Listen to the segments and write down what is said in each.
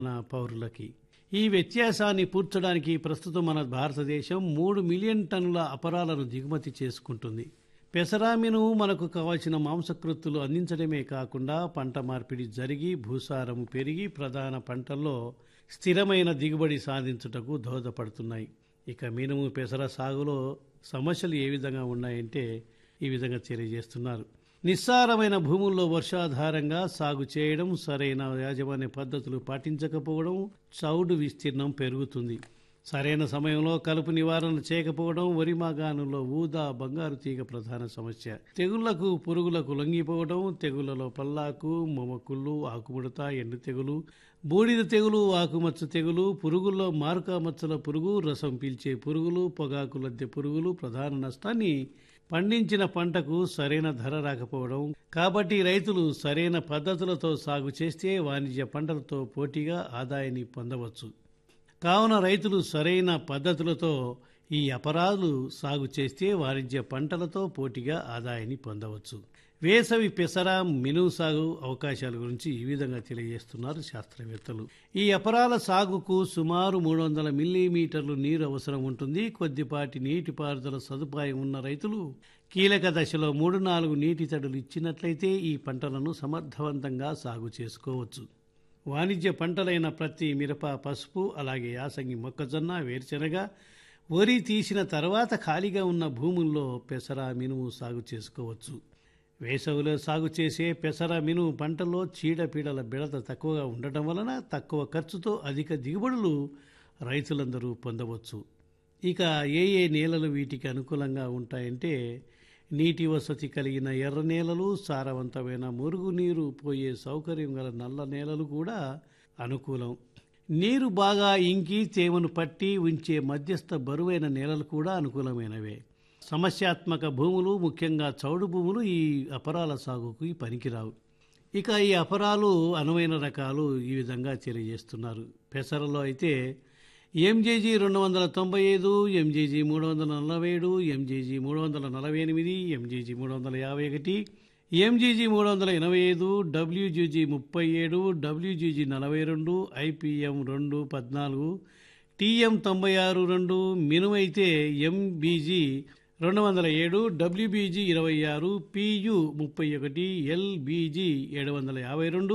మన పౌరులకి ఈ వ్యత్యాసాన్ని పూడ్చడానికి ప్రస్తుతం మన భారతదేశం మూడు మిలియన్ టన్నుల అపరాలను దిగుమతి చేసుకుంటుంది పెసరామిను మనకు కావాల్సిన మాంసకృత్తులు అందించడమే కాకుండా పంట మార్పిడి జరిగి భూసారం పెరిగి ప్రధాన పంటల్లో స్థిరమైన దిగుబడి సాధించుటకు దోహదపడుతున్నాయి ఇక మినుము పెసర సాగులో సమస్యలు ఏ విధంగా ఉన్నాయంటే ఈ విధంగా తెలియజేస్తున్నారు నిస్సారమైన భూముల్లో వర్షాధారంగా సాగు చేయడం సరైన యాజమాన్య పద్ధతులు పాటించకపోవడం చౌడు విస్తీర్ణం పెరుగుతుంది సరైన సమయంలో కలుపు నివారణ చేయకపోవడం వరి మాగాణంలో ఊదా బంగారు తీగ ప్రధాన సమస్య తెగుళ్లకు పురుగులకు లొంగిపోవడం తెగుళ్లలో పల్లాకు మొమకుళ్ళు ఆకుముడత ఎండు తెగులు బూడిద తెగులు ఆకుమచ్చ తెగులు పురుగుల్లో మారుకా మచ్చల పురుగు రసం పీల్చే పురుగులు పొగాకు లద్దె పురుగులు ప్రధాన నష్టాన్ని పండించిన పంటకు సరైన ధర రాకపోవడం కాబట్టి రైతులు సరైన పద్ధతులతో సాగు చేస్తే వాణిజ్య పంటలతో పోటీగా ఆదాయాన్ని పొందవచ్చు కావున రైతులు సరైన పద్ధతులతో ఈ అపరాధులు సాగు చేస్తే వాణిజ్య పంటలతో పోటీగా ఆదాయాన్ని పొందవచ్చు వేసవి పెసర మినువు సాగు అవకాశాల గురించి ఈ విధంగా తెలియజేస్తున్నారు శాస్త్రవేత్తలు ఈ అపరాల సాగుకు సుమారు మూడు వందల మిల్లీమీటర్లు నీరు అవసరం ఉంటుంది కొద్దిపాటి నీటిపారుదల సదుపాయం ఉన్న రైతులు కీలక దశలో మూడు నాలుగు నీటి తడులు ఇచ్చినట్లయితే ఈ పంటలను సమర్థవంతంగా సాగు చేసుకోవచ్చు వాణిజ్య పంటలైన ప్రతి మిరప పసుపు అలాగే యాసంగి మొక్కజొన్న వేరుశెనగ వరి తీసిన తర్వాత ఖాళీగా ఉన్న భూముల్లో పెసర మినుము సాగు చేసుకోవచ్చు వేసవిలో సాగు చేసే పెసర మినుము పంటల్లో చీడపీడల బెడత తక్కువగా ఉండటం వలన తక్కువ ఖర్చుతో అధిక దిగుబడులు రైతులందరూ పొందవచ్చు ఇక ఏ ఏ నేలలు వీటికి అనుకూలంగా ఉంటాయంటే నీటి వసతి కలిగిన ఎర్ర నేలలు సారవంతమైన మురుగునీరు పోయే సౌకర్యం గల నల్ల నేలలు కూడా అనుకూలం నీరు బాగా ఇంకి తేమను పట్టి ఉంచే మధ్యస్థ బరువైన నేలలు కూడా అనుకూలమైనవే సమస్యాత్మక భూములు ముఖ్యంగా చౌడు భూములు ఈ అపరాల సాగుకు పనికిరావు ఇక ఈ అపరాలు అనువైన రకాలు ఈ విధంగా తెలియజేస్తున్నారు పెసరలో అయితే ఎంజేజీ రెండు వందల తొంభై ఐదు ఎంజేజీ మూడు వందల నలభై ఏడు ఎంజేజీ మూడు వందల నలభై ఎనిమిది ఎంజేజీ మూడు వందల యాభై ఒకటి ఎంజీజీ మూడు వందల ఎనభై ఐదు డబ్ల్యూజీజీ ముప్పై ఏడు డబ్ల్యూజీజీ నలభై రెండు ఐపీఎం రెండు పద్నాలుగు టీఎం తొంభై ఆరు రెండు మినుమైతే ఎంబీజీ రెండు వందల ఏడు డబ్ల్యూబీజీ ఇరవై ఆరు పియు ముప్పై ఒకటి ఎల్బీజీ ఏడు వందల యాభై రెండు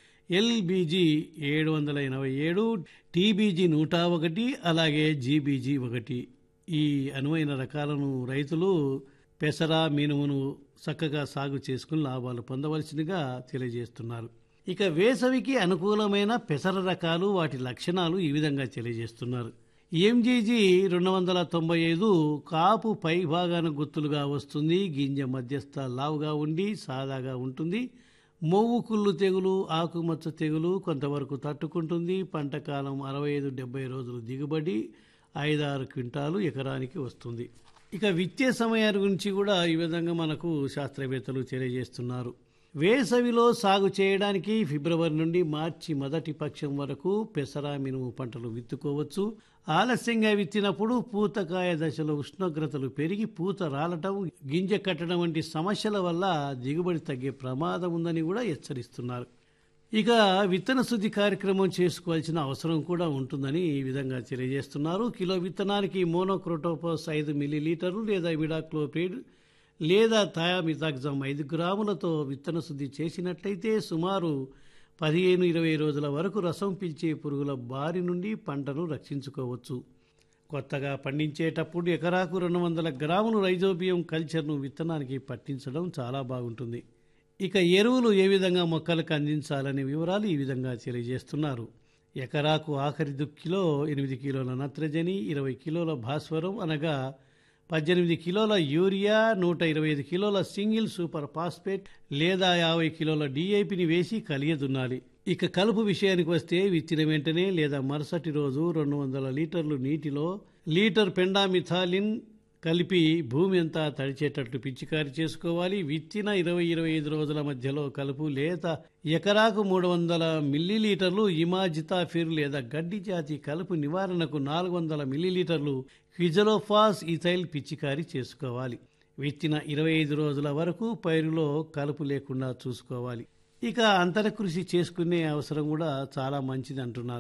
ఎల్బీజీ ఏడు వందల ఎనభై ఏడు టీబీజీ నూట ఒకటి అలాగే జీబీజీ ఒకటి ఈ అనువైన రకాలను రైతులు పెసర మినుమును చక్కగా సాగు చేసుకుని లాభాలు పొందవలసిందిగా తెలియజేస్తున్నారు ఇక వేసవికి అనుకూలమైన పెసర రకాలు వాటి లక్షణాలు ఈ విధంగా తెలియజేస్తున్నారు ఎంజీజీ రెండు వందల తొంభై ఐదు కాపు పై భాగాన గుత్తులుగా వస్తుంది గింజ మధ్యస్థ లావుగా ఉండి సాదాగా ఉంటుంది మొవ్వు కుళ్ళు తెగులు ఆకుమచ్చ తెగులు కొంతవరకు తట్టుకుంటుంది పంట కాలం అరవై ఐదు డెబ్బై రోజులు దిగుబడి ఐదారు క్వింటాలు ఎకరానికి వస్తుంది ఇక విత్తే సమయాల గురించి కూడా ఈ విధంగా మనకు శాస్త్రవేత్తలు తెలియజేస్తున్నారు వేసవిలో సాగు చేయడానికి ఫిబ్రవరి నుండి మార్చి మొదటి పక్షం వరకు పెసర మినుము పంటలు విత్తుకోవచ్చు ఆలస్యంగా విత్తినప్పుడు పూతకాయ దశలో ఉష్ణోగ్రతలు పెరిగి పూత రాలటం గింజ కట్టడం వంటి సమస్యల వల్ల దిగుబడి తగ్గే ప్రమాదం ఉందని కూడా హెచ్చరిస్తున్నారు ఇక విత్తన శుద్ధి కార్యక్రమం చేసుకోవాల్సిన అవసరం కూడా ఉంటుందని ఈ విధంగా తెలియజేస్తున్నారు కిలో విత్తనానికి మోనోక్రోటోపస్ ఐదు మిల్లీలీటర్లు లేదా విడాక్లోపేడ్ లేదా థయామితాగ్జామ్ ఐదు గ్రాములతో విత్తన శుద్ధి చేసినట్లయితే సుమారు పదిహేను ఇరవై రోజుల వరకు రసం పీల్చే పురుగుల బారి నుండి పంటను రక్షించుకోవచ్చు కొత్తగా పండించేటప్పుడు ఎకరాకు రెండు వందల గ్రాములు రైజోబియం కల్చర్ను విత్తనానికి పట్టించడం చాలా బాగుంటుంది ఇక ఎరువులు ఏ విధంగా మొక్కలకు అందించాలనే వివరాలు ఈ విధంగా తెలియజేస్తున్నారు ఎకరాకు ఆఖరి దుక్కిలో ఎనిమిది కిలోల నత్రజని ఇరవై కిలోల భాస్వరం అనగా పద్దెనిమిది కిలోల యూరియా నూట ఇరవై ఐదు కిలోల సింగిల్ సూపర్ ఫాస్ఫేట్ లేదా యాభై కిలోల డిఐపిని వేసి కలియదున్నాలి ఇక కలుపు విషయానికి వస్తే విత్తిన వెంటనే లేదా మరుసటి రోజు రెండు వందల లీటర్లు నీటిలో లీటర్ పెండామిథాలిన్ కలిపి భూమి అంతా తడిచేటట్లు పిచికారి చేసుకోవాలి విత్తిన ఇరవై ఇరవై ఐదు రోజుల మధ్యలో కలుపు లేత ఎకరాకు మూడు వందల మిల్లీలీటర్లు ఇమాజితాఫిర్ లేదా గడ్డి జాతి కలుపు నివారణకు నాలుగు వందల మిల్లీలీటర్లు క్విజలోఫాస్ ఇథైల్ పిచికారి చేసుకోవాలి విత్తిన ఇరవై ఐదు రోజుల వరకు పైరులో కలుపు లేకుండా చూసుకోవాలి ఇక అంతర కృషి చేసుకునే అవసరం కూడా చాలా మంచిది అంటున్నారు